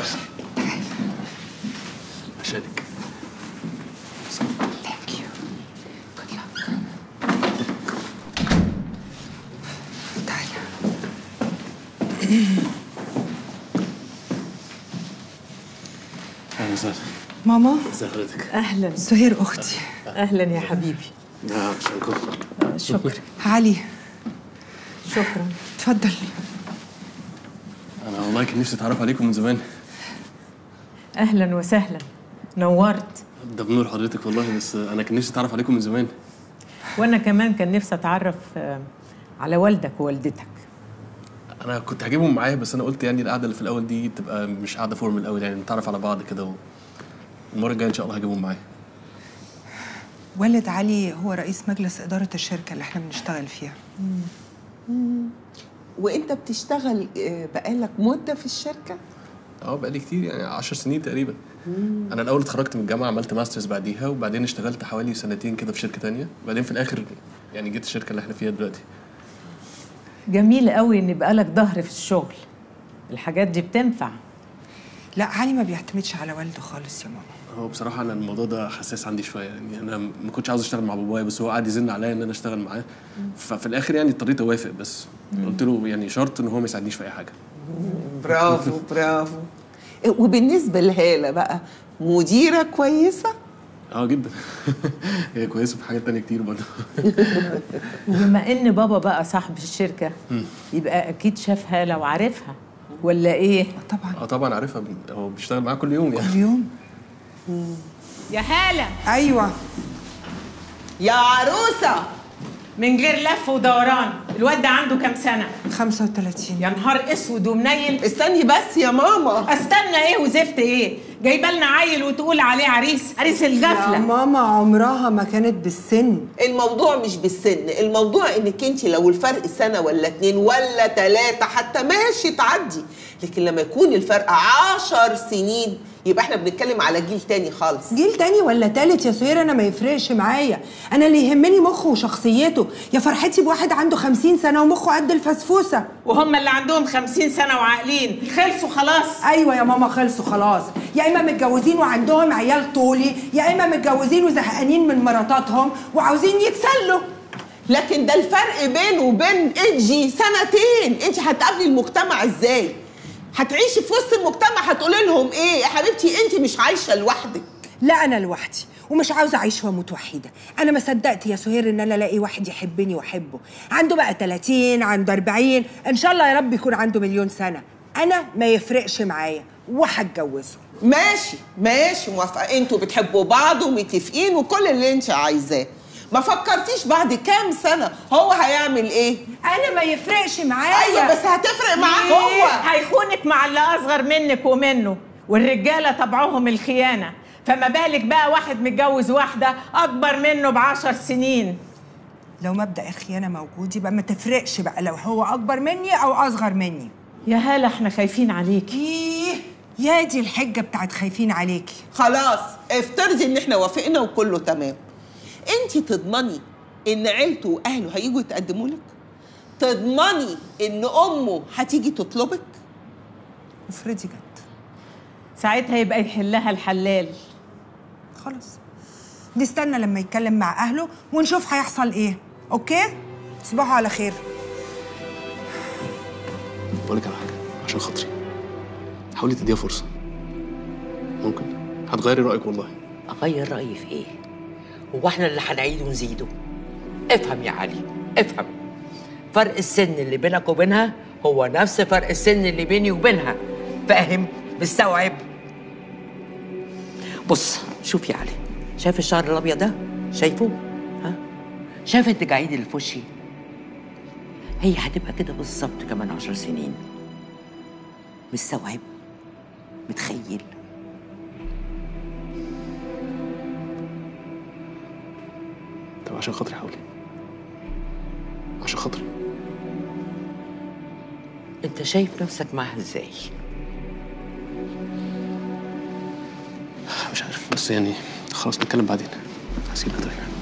عشانك ثانك يو جود لك تعالى اهلا وسهلا ماما ازي حضرتك؟ اهلا سهير اختي اهلا يا حبيبي لا عشانكم شكرا علي شكرا اتفضل انا والله كان نفسي اتعرف عليكم من زمان اهلا وسهلا نورت ده بنور حضرتك والله بس انا كان نفسي اتعرف عليكم من زمان وانا كمان كان نفسي اتعرف آه، على والدك ووالدتك انا كنت هجيبهم معايا بس انا قلت يعني القعده اللي في الاول دي تبقى مش قعده فورمال قوي يعني نتعرف على بعض كده و... المره الجايه ان شاء الله هجيبهم معايا والد علي هو رئيس مجلس إدارة الشركة اللي احنا بنشتغل فيها وانت بتشتغل آه، بقالك مده في الشركه اه بقالي كتير يعني 10 سنين تقريبا انا الاول اتخرجت من الجامعه عملت ماسترز بعديها وبعدين اشتغلت حوالي سنتين كده في شركه تانية وبعدين في الاخر يعني جيت الشركه اللي احنا فيها دلوقتي جميل قوي ان يبقى لك ظهر في الشغل الحاجات دي بتنفع لا علي ما بيعتمدش على والده خالص يا ماما هو بصراحه انا الموضوع ده حساس عندي شويه يعني انا ما كنتش عاوز اشتغل مع بابايا بس هو قعد يزن عليا ان انا اشتغل معاه ففي الاخر يعني اضطريت اوافق بس قلت له يعني شرط ان هو ما يساعدنيش في اي حاجه برافو برافو آه، وبالنسبه لهاله بقى مديره كويسه اه جدا هي كويسه في حاجات تانية كتير برضه وبما ان بابا بقى صاحب الشركه يبقى اكيد شاف هاله وعارفها ولا ايه طبعا اه طبعا عارفها هو بيشتغل معاه كل يوم يعني اليوم يا هاله ايوه يا عروسه من غير لف ودوران الواد ده عنده كام سنه 35 يا نهار اسود ومنيل استني بس يا ماما استنى ايه وزفت ايه جايبه لنا عيل وتقول عليه عريس عريس يا الغفله ماما عمرها ما كانت بالسن الموضوع مش بالسن الموضوع انك انت لو الفرق سنه ولا اتنين ولا تلاته حتى ماشي تعدي لكن لما يكون الفرق عشر سنين يبقى احنا بنتكلم على جيل تاني خالص جيل تاني ولا تالت يا سهير انا ما يفرقش معايا انا اللي يهمني مخه وشخصيته يا فرحتي بواحد عنده خمسين سنه ومخه قد الفسفوسه وهم اللي عندهم خمسين سنة وعاقلين خلصوا خلاص ايوه يا ماما خلصوا خلاص يا اما متجوزين وعندهم عيال طولي يا اما متجوزين وزهقانين من مراتاتهم وعاوزين يتسلوا لكن ده الفرق بينه وبين انجي سنتين انت هتقابلي المجتمع ازاي هتعيشي في وسط المجتمع هتقولي لهم ايه يا حبيبتي انت مش عايشه لوحدك لا انا لوحدي ومش عاوزه اعيش واموت وحيده انا ما صدقت يا سهير ان انا الاقي واحد يحبني واحبه عنده بقى 30 عنده 40 ان شاء الله يا رب يكون عنده مليون سنه انا ما يفرقش معايا وهتجوزه ماشي ماشي موافقه انتوا بتحبوا بعض ومتفقين وكل اللي انت عايزاه ما فكرتيش بعد كام سنه هو هيعمل ايه انا ما يفرقش معايا ايوه بس هتفرق معاه إيه؟ هو هيخونك مع اللي اصغر منك ومنه والرجاله طبعهم الخيانه فما بالك بقى واحد متجوز واحده اكبر منه بعشر سنين لو مبدا الخيانه موجود يبقى ما تفرقش بقى لو هو اكبر مني او اصغر مني يا هاله احنا خايفين عليكي ايه يا دي الحجه بتاعت خايفين عليكي خلاص افترضي ان احنا وافقنا وكله تمام انت تضمني ان عيلته واهله هيجوا يتقدموا لك تضمني ان امه هتيجي تطلبك افرضي جت ساعتها يبقى يحلها الحلال خلاص نستنى لما يتكلم مع اهله ونشوف هيحصل ايه اوكي تصبحوا على خير بقول لك على حاجه عشان خاطري حاولي تديها فرصه ممكن هتغيري رايك والله اغير رايي في ايه هو احنا اللي هنعيد ونزيده افهم يا علي افهم فرق السن اللي بينك وبينها هو نفس فرق السن اللي بيني وبينها فاهم مستوعب بص شوف يا علي شايف الشعر الابيض ده شايفه ها شايف التجاعيد اللي في وشي هي هتبقى كده بالظبط كمان عشر سنين مستوعب متخيل طب عشان خاطري حاولي عشان خاطري انت شايف نفسك معاها ازاي مش عارف بس يعني خلاص نتكلم بعدين هسيبها طيب